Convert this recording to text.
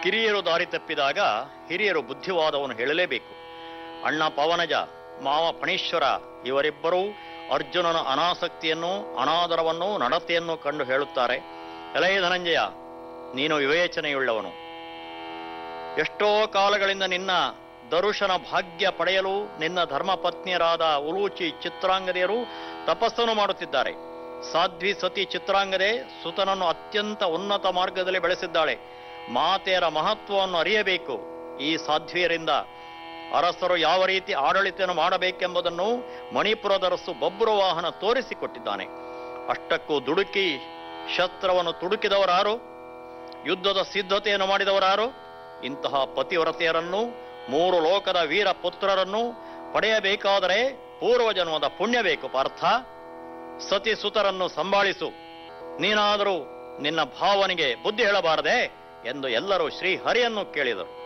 ಕಿರಿಯರು ದಾರಿ ತಪ್ಪಿದಾಗ ಹಿರಿಯರು ಬುದ್ಧಿವಾದವನ್ನು ಹೇಳಲೇಬೇಕು ಅಣ್ಣ ಪವನಜ ಮಾವ ಫಣೀಶ್ವರ ಇವರಿಬ್ಬರೂ ಅರ್ಜುನನ ಅನಾಸಕ್ತಿಯನ್ನು ಅನಾದರವನ್ನು ನಡತೆಯನ್ನು ಕಂಡು ಹೇಳುತ್ತಾರೆ ಎಲೈ ಧನಂಜಯ ನೀನು ವಿವೇಚನೆಯುಳ್ಳವನು ಎಷ್ಟೋ ಕಾಲಗಳಿಂದ ನಿನ್ನ ದರುಶನ ಭಾಗ್ಯ ಪಡೆಯಲು ನಿನ್ನ ಧರ್ಮಪತ್ನಿಯರಾದ ಉಲೂಚಿ ಚಿತ್ರಾಂಗದೆಯರು ತಪಸ್ಸನ್ನು ಮಾಡುತ್ತಿದ್ದಾರೆ ಸಾಧ್ವಿ ಸತಿ ಚಿತ್ರಾಂಗದೆ ಸುತನನ್ನು ಅತ್ಯಂತ ಉನ್ನತ ಮಾರ್ಗದಲ್ಲಿ ಬೆಳೆಸಿದ್ದಾಳೆ ಮಾತೆಯರ ಮಹತ್ವವನ್ನು ಅರಿಯಬೇಕು ಈ ಸಾಧ್ವಿಯರಿಂದ ಅರಸರು ಯಾವ ರೀತಿ ಆಡಳಿತವನ್ನು ಮಾಡಬೇಕೆಂಬುದನ್ನು ಮಣಿಪುರದರಸು ಬೊಬ್ಬರು ವಾಹನ ತೋರಿಸಿಕೊಟ್ಟಿದ್ದಾನೆ ಅಷ್ಟಕ್ಕೂ ದುಡುಕಿ ಶಸ್ತ್ರವನ್ನು ತುಡುಕಿದವರಾರು ಯುದ್ಧದ ಸಿದ್ಧತೆಯನ್ನು ಮಾಡಿದವರಾರು ಇಂತಹ ಪತಿವ್ರತೆಯರನ್ನು ಮೂರು ಲೋಕದ ವೀರ ಪುತ್ರರನ್ನು ಪಡೆಯಬೇಕಾದರೆ ಪೂರ್ವಜನ್ಮದ ಪುಣ್ಯ ಬೇಕು ಪಾರ್ಥ ಸತಿ ಸುತರನ್ನು ಸಂಭಾಳಿಸು ನೀನಾದರೂ ನಿನ್ನ ಭಾವನಿಗೆ ಬುದ್ಧಿ ಹೇಳಬಾರದೆ ಎಂದು ಎಲ್ಲರೂ ಶ್ರೀಹರಿಯನ್ನು ಕೇಳಿದರು